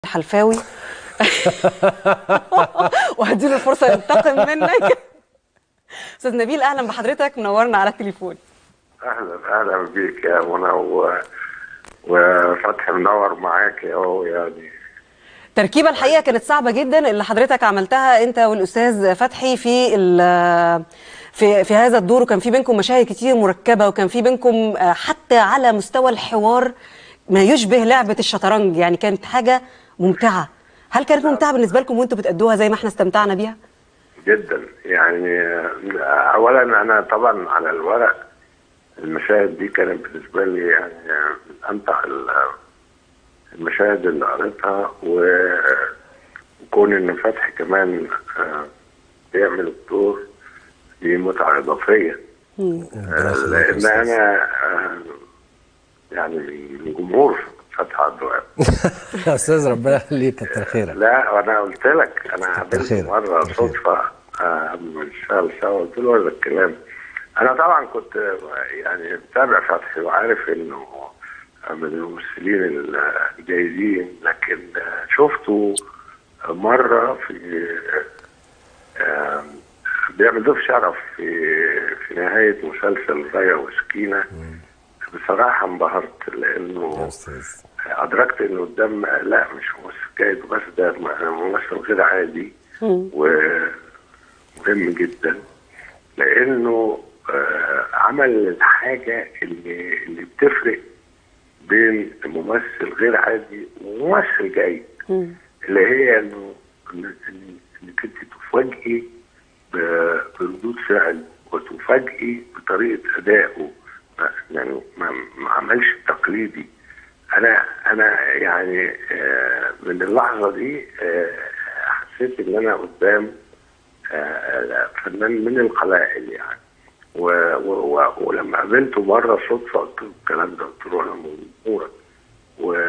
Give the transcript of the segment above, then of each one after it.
الحلفاوي وهديله الفرصه ينتقم منك استاذ نبيل اهلا بحضرتك منورنا على التليفون اهلا اهلا بيك يا منى و... وفتحي منور معاك اهو يعني تركيبه الحقيقه كانت صعبه جدا اللي حضرتك عملتها انت والاستاذ فتحي في ال- في في هذا الدور وكان في بينكم مشاهد كتير مركبه وكان في بينكم آه، حتى على مستوى الحوار ما يشبه لعبه الشطرنج يعني كانت حاجه ممتعه هل كانت ممتعه بالنسبه لكم وانتوا بتأدوها زي ما احنا استمتعنا بيها؟ جدا يعني آه، اولا انا طبعا على الورق المشاهد دي كانت بالنسبه لي يعني من امتع ال- المشاهد اللي قريتها و- وكون ان فتحي كمان آه، بيعمل الدور دي متعه اضافيه آه، لان انا آه، يعني من جمهور فتحي عبد الوهاب يا استاذ ربنا يخليك كتر خيرك لا انا قلت لك انا قابلته خيرك. مره كتر خيرك. صدفه آه، قبل ما نشتغل سوا قلت له هذا الكلام انا طبعا كنت آه، يعني متابع فتحي وعارف انه من الممثلين الجيدين لكن آه، شفته مره في آه، بيعمل ضيف شرف في في نهايه مسلسل غايه وسكينه بصراحه انبهرت يا لانه استاذ ادركت انه قدام لا مش ممثل جيد بس ده ممثل غير عادي ومهم جدا لانه آه، عمل الحاجه اللي اللي بتفرق بين ممثل غير عادي وممثل جيد اللي هي انه إن- إن- انك انت تفاجئي ب- بردود فعل وتفاجئي بطريقه ادائه ما- يعني ما, ما عملش التقليدي انا انا يعني آه، من اللحظه دي آه، حسيت ان انا قدام آه، فنان من القلائل يعني و و و ولما قابلته مره صدفه قلت له الكلام ده قلت له انا من جمهورك و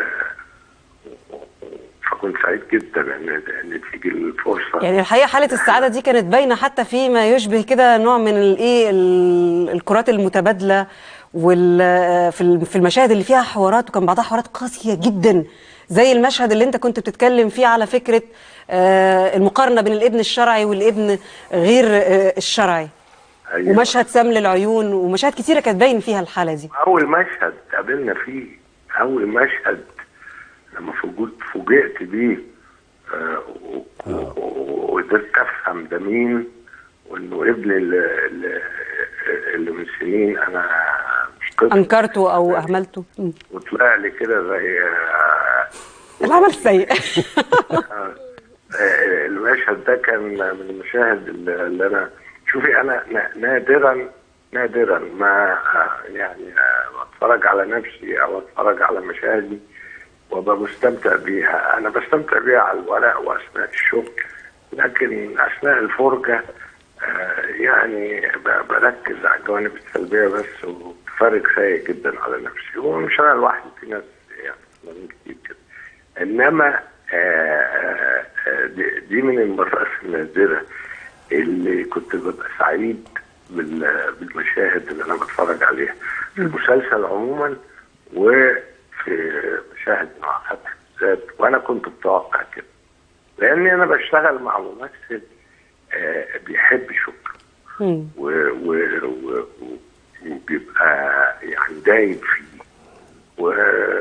فكنت سعيد جدا ان ان تيجي الفرصه يعني الحقيقه حاله السعاده دي كانت باينه حتى في ما يشبه كده نوع من الايه ال- الكرات المتبادله وال في الم- في المشاهد اللي فيها حوارات وكان بعضها حوارات قاسيه جدا زي المشهد اللي انت كنت بتتكلم فيه على فكره آه، المقارنه بين الابن الشرعي والابن غير آه، الشرعي أيوة. ومشهد سمل العيون ومشاهد كتيره كانت باين فيها الحاله دي اول مشهد قابلنا فيه اول مشهد لما فوجئت فوجئت بيه آه، و- و- و- وقدرت افهم ده مين وانه ابن اللي, اللي- اللي من سنين انا مش قصة انكرته او اهملته مم. وطلع لي كده زي آه، العمل السيء آه، المشهد ده كان من المشاهد اللي اللي انا شوفي انا نا- نادرا نادرا ما آه، يعني آه، اتفرج على نفسي او اتفرج على مشاهدي وابقى مستمتع بيها انا بستمتع بيها على الورق واثناء الشغل لكن اثناء الفرجه آه، يعني ب- بركز على الجوانب السلبيه بس وفرق سيء جدا على نفسي ومش انا لوحدي في ناس يعني فنانين كتير كده انما آه، آه، آه، دي- دي من المرات النادره اللي كنت ببقى سعيد بال- بالمشاهد اللي انا بتفرج عليها في المسلسل عموما وفي مشاهد مع فتحي بالذات وانا كنت متوقع كده لاني انا بشتغل مع ممثل آه، بيحب شكر مم. و- و- و- و- وبيبقى يعني دايب فيه و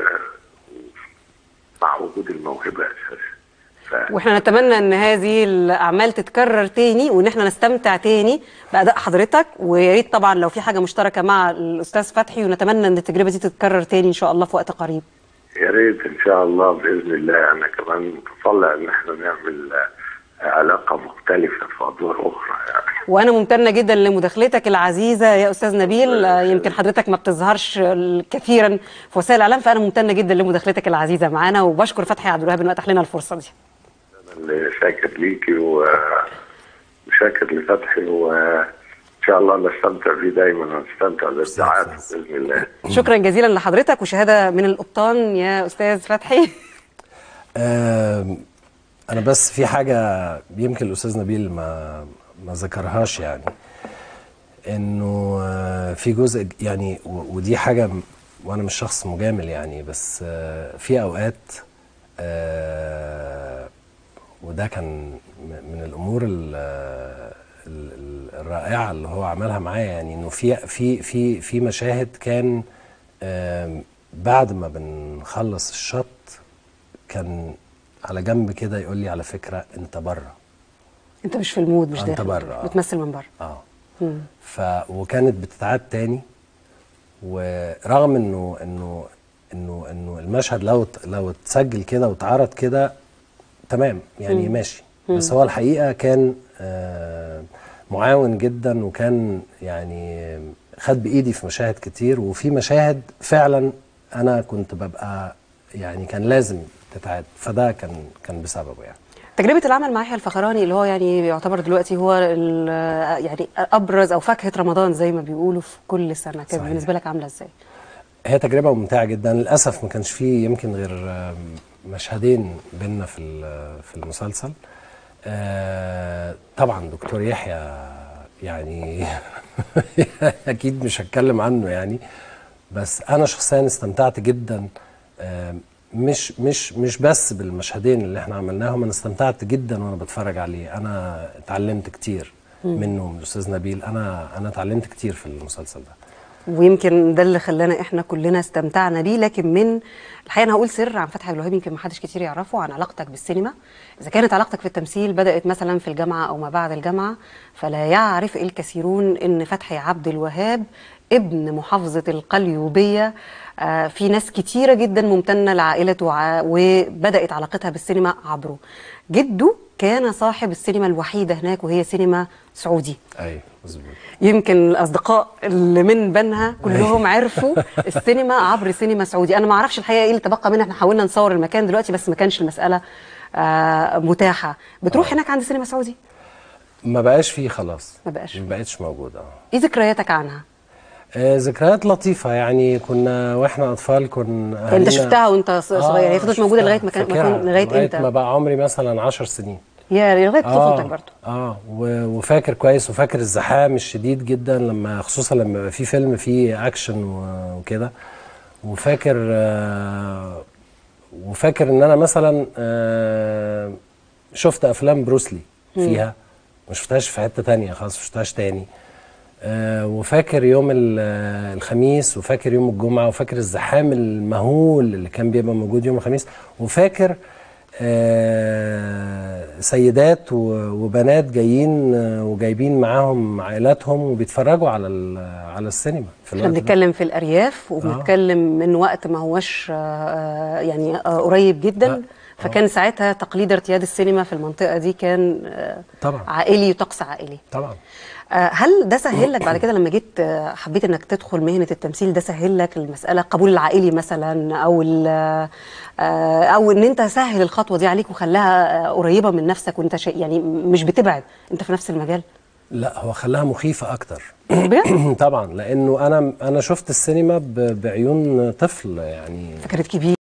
مع وجود الموهبه اساسا ف... واحنا نتمنى ان هذه الاعمال تتكرر تاني وان احنا نستمتع تاني باداء حضرتك ويا ريت طبعا لو في حاجه مشتركه مع الاستاذ فتحي ونتمنى ان التجربه دي تتكرر تاني ان شاء الله في وقت قريب يا ريت ان شاء الله باذن الله انا كمان متطلع ان احنا نعمل آه، علاقه مختلفه في ادوار اخرى يعني وانا ممتنه جدا لمداخلتك العزيزه يا استاذ نبيل آه، يمكن حضرتك ما بتظهرش كثيرا في وسائل الاعلام فانا ممتنه جدا لمداخلتك العزيزه معانا وبشكر فتحي عبد الوهاب انه اتاح لنا الفرصه دي انا اللي شاكر ليكي و- وشاكر لفتحي وان شاء الله نستمتع بيه دايما ونستمتع بالابداعات باذن الله شكرا جزيلا لحضرتك وشهاده من القبطان يا استاذ فتحي آم، انا بس في حاجه يمكن الاستاذ نبيل ما ما ذكرهاش يعني انه آه، في جزء يعني و- ودي حاجه م- وانا مش شخص مجامل يعني بس آه، في اوقات آه وده كان م- من الامور ال- ال- ال- الرائعه اللي هو عملها معايا يعني انه في في في في مشاهد كان آم، بعد ما بنخلص الشط كان على جنب كده يقول لي على فكره انت بره انت مش في المود مش انت داخل بره، آه. بتمثل من بره اه مم. ف وكانت بتتعاد تاني ورغم انه انه انه انه المشهد لو ت- لو اتسجل كده واتعرض كده تمام يعني ماشي بس هو الحقيقه كان آه، معاون جدا وكان يعني خد بايدي في مشاهد كتير وفي مشاهد فعلا انا كنت ببقى يعني كان لازم تتعاد فده كان كان بسببه يعني تجربة العمل مع يحيى الفخراني اللي هو يعني يعتبر دلوقتي هو ال- يعني أبرز أو فاكهة رمضان زي ما بيقولوا في كل سنة كانت صحيح. بالنسبة لك عاملة إزاي؟ هي تجربة ممتعة جدا للأسف ما كانش فيه يمكن غير آم، مشهدين بينا في ال- في المسلسل آه، طبعا دكتور يحيى يعني أكيد مش هتكلم عنه يعني بس أنا شخصيا استمتعت جدا آم، مش مش مش بس بالمشهدين اللي احنا عملناهم انا استمتعت جدا وانا بتفرج عليه انا اتعلمت كتير منه من الاستاذ نبيل انا انا اتعلمت كتير في المسلسل ده ويمكن ده اللي خلانا احنا كلنا استمتعنا بيه لكن من الحقيقه انا هقول سر عن فتحي عبد الوهاب يمكن ما حدش كتير يعرفه عن علاقتك بالسينما اذا كانت علاقتك في التمثيل بدات مثلا في الجامعه او ما بعد الجامعه فلا يعرف الكثيرون ان فتحي عبد الوهاب ابن محافظه القليوبيه آه، في ناس كتيره جدا ممتنه لعائلته ع- وبدات علاقتها بالسينما عبره جده كان صاحب السينما الوحيده هناك وهي سينما سعودي ايوه مظبوط يمكن الاصدقاء اللي من بنها كلهم عرفوا السينما عبر سينما سعودي انا ما اعرفش الحقيقه ايه اللي تبقى منها احنا حاولنا نصور المكان دلوقتي بس ما كانش المساله آه متاحه بتروح هناك عند سينما سعودي ما بقاش فيه خلاص ما بقاش ما بقتش موجود اه ايه ذكرياتك عنها آه، ذكريات لطيفه يعني كنا واحنا اطفال كنا انت أهالينا- شفتها وانت ص- صغير هي فضلت موجوده شفتها، لغايه ما كان ما فاكرها، كان- لغايه امتى ما بقى عمري مثلا 10 سنين يا لغايه طفولتك برضه اه و- وفاكر كويس وفاكر الزحام الشديد جدا لما خصوصا لما يبقى في فيلم فيه اكشن و- وكده وفاكر آه وفاكر ان انا مثلا آه شفت افلام بروسلي فيها ما شفتهاش في حته تانية خلاص ما شفتهاش تاني آه وفاكر يوم ال- آه، الخميس وفاكر يوم الجمعه وفاكر الزحام المهول اللي كان بيبقى موجود يوم الخميس وفاكر آه سيدات و- وبنات جايين آه، وجايبين معاهم عائلاتهم وبيتفرجوا على ال- على السينما في احنا الوقت ده. بنتكلم في الارياف وبنتكلم من وقت ما هوش آه، آه، يعني آه، قريب جدا آه. فكان ساعتها تقليد ارتياد السينما في المنطقه دي كان آه، طبعا عائلي وطقس عائلي طبعا آه، هل ده سهل لك بعد كده لما جيت آه، حبيت انك تدخل مهنه التمثيل ده سهل لك المساله القبول العائلي مثلا او ال- آه، او ان انت سهل الخطوه دي عليك وخلاها آه، قريبه من نفسك وانت شيء يعني مش بتبعد انت في نفس المجال لا هو خلاها مخيفه اكتر بجد طبعا لانه انا انا شفت السينما ب- بعيون طفل يعني فكانت كبيره